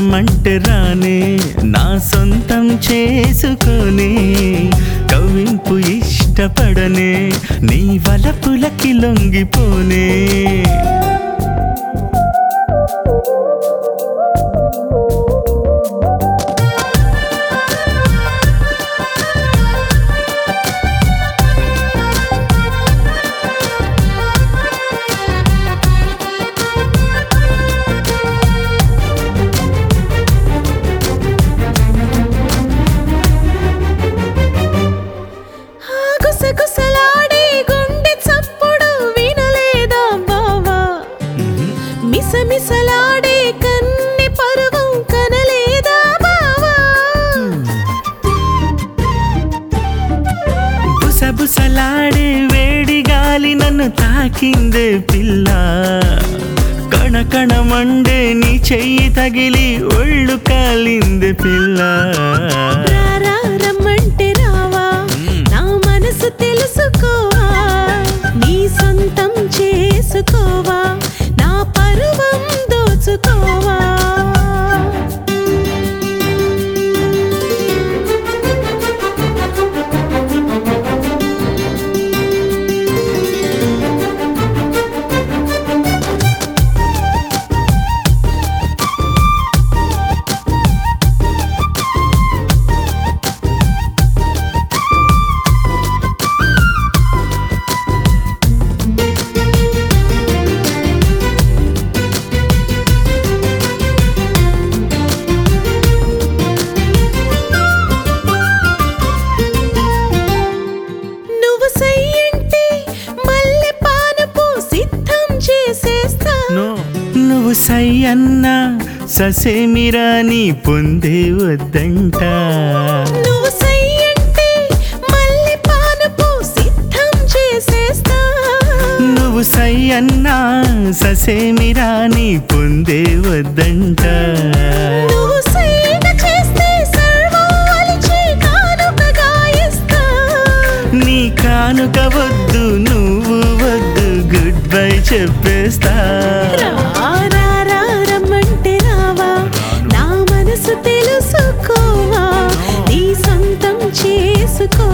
రమ్మంటే రానే నా సొంతం చేసుకొని కవింపు ఇష్టపడనే నీ వలపులకి లొంగిపోనే ఆ గుసగుసలాడే గుండె చప్పుడు వినలేదా బావా మిసమిసలాడే కన్నె పరువం కనలేదా బావా బుసబుసలాడే వేడి గాలి నన్ను తాకిందే పిల్ల కణకణ మండే నీ చెయ్యి తగిలి ఒళ్ళు కాలిందే పిల్ల రారా రమ్మంటే రావా నా మనసు తెలుసుకోవా నీ సొంతం చేసుకోవా నా పరువం దోచుకోవా నువ్వు సయ్యంటే మల్లె పానపు సిద్ధం చేసేస్తా నో నువ్వు సై అన్నా ససేమిరా నీ పొందే వద్దంట నువ్వు సయ్యంటే మల్లె పానపు సిద్ధం చేసేస్తా నువ్వు సై అన్నా ససేమిరా నీ పొందే వద్దంట నువ్వు సైగ చేస్తే సర్వాలిచి కానుకగా ఇస్తా నీ కానుక వద్దు నువ్వు వద్దు గుడ్ బై చెప్పేస్తా రా, రా, రా, రమ్మంటే రావా నా మనసు తెలుసుకోవా నీ సొంతం చేసుకోవా